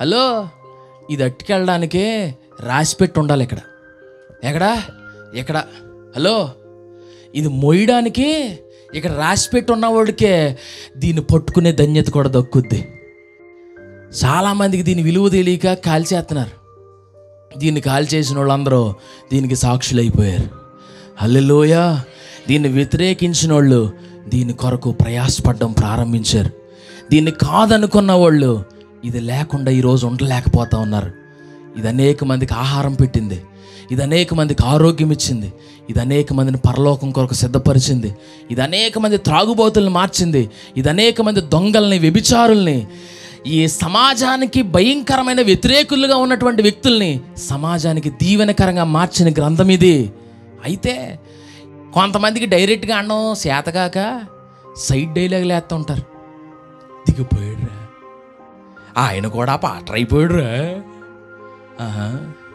Hello ఇది అట్టుకెళ్ళడానికే రాసి పెట్టి ఉండాలి ఇక్కడ ఎక్కడా ఇక్కడ హలో ఇది మోయడానికి ఇక్కడ రాసి పెట్టి ఉన్నవాడికే దీన్ని పట్టుకునే ధన్యత కూడా దక్కుద్ది చాలామందికి దీని విలువ తెలియక కాల్చేస్తున్నారు దీన్ని కాల్ చేసిన వాళ్ళందరూ దీనికి సాక్షులైపోయారు హల్లెలూయ దీన్ని వ్యతిరేకించిన వాళ్ళు దీని కొరకు ప్రయాసపడడం ప్రారంభించారు దీన్ని కాదనుకున్న వాళ్ళు ఇది లేకుండా ఈరోజు ఉండలేకపోతా ఉన్నారు ఇది అనేక మందికి ఆహారం పెట్టింది ఇది అనేక మందికి ఆరోగ్యం ఇచ్చింది ఇది అనేక మందిని పరలోకం కొరకు సిద్ధపరిచింది ఇది అనేక మంది త్రాగుబోతుల్ని మార్చింది ఇది అనేక మంది దొంగల్ని వ్యభిచారుల్ని ఈ సమాజానికి భయంకరమైన వ్యతిరేకులుగా ఉన్నటువంటి వ్యక్తుల్ని సమాజానికి దీవెనకరంగా మార్చిన గ్రంథం ఇది అయితే కొంతమందికి డైరెక్ట్గా అనడం చేతగాక సైడ్ డైలాగులు వేస్తూ ఉంటారు దిగిపోయాడురా ఆయన కూడా పాటర్ అయిపోయాడురా ఆహా.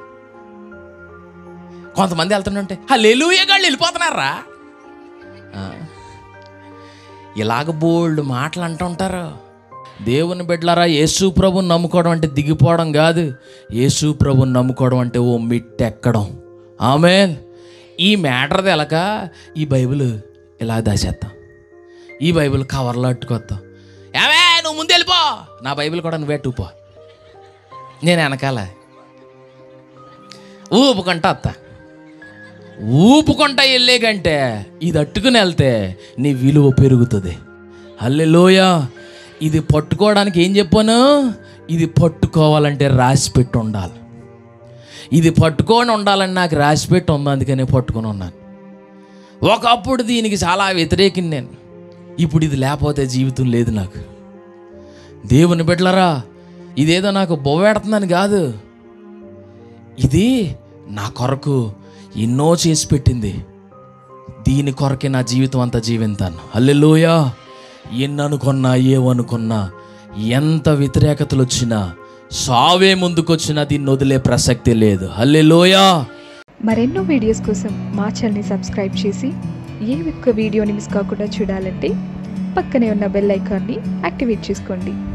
కొంతమంది వెళ్తుంటే హల్లెలూయా గాళ్ళు వెళ్ళిపోతున్నారా ఆ. ఇలాగ బోల్డ్ మాటలు అంటుంటారు దేవుని బిడ్డలారా యేసు ప్రభుని నమ్ముకోవడం అంటే దిగిపోవడం కాదు యేసు ప్రభుని నమ్ముకోవడం అంటే ఓ మిట్టెక్కడం ఆమె ఈ మ్యాటర్ది ఎలాక ఈ బైబిల్ ఇలా దాచేస్తాం ఈ బైబిల్ కవర్లో అట్టుకొస్తాం ఏమే నువ్వు ముందు వెళ్ళిపో నా బైబిల్ కూడా నువ్వే అట్టుపో నేను వెనకాల ఊపుకుంటా అత్తా ఊపుకుంటా వెళ్ళే కంటే ఇది అట్టుకుని వెళ్తే నీ విలువ పెరుగుతుంది హల్లెలూయ ఇది పట్టుకోవడానికి ఏం చెప్పాను ఇది పట్టుకోవాలంటే రాసి పెట్టి ఉండాలి ఇది పట్టుకొని ఉండాలని నాకు రాసి పెట్టి ఉంది అందుకనే పట్టుకొని ఉన్నాను ఒకప్పుడు దీనికి చాలా వ్యతిరేకిని నేను ఇప్పుడు ఇది లేకపోతే జీవితం లేదు నాకు దేవుని బిడ్డలరా ఇదేదో నాకు బొవ్వెడుతుందని కాదు ఇది నా కొరకు ఎన్నో చేసి పెట్టింది దీని కొరకే నా జీవితం అంతా జీవింతాను అల్లెలోయా ఎన్ని అనుకున్నా ఏమనుకున్నా ఎంత వ్యతిరేకతలు వచ్చినా సావే ముందుకొచ్చినా దీన్ని వదిలే ప్రసక్తి లేదు హల్లెలూయా మరెన్నో వీడియోస్ కోసం మా ఛానల్ని సబ్స్క్రైబ్ చేసి ఏ ఒక్క వీడియోని మిస్ కాకుండా చూడాలంటే పక్కనే ఉన్న బెల్ ఐకాన్ని యాక్టివేట్ చేసుకోండి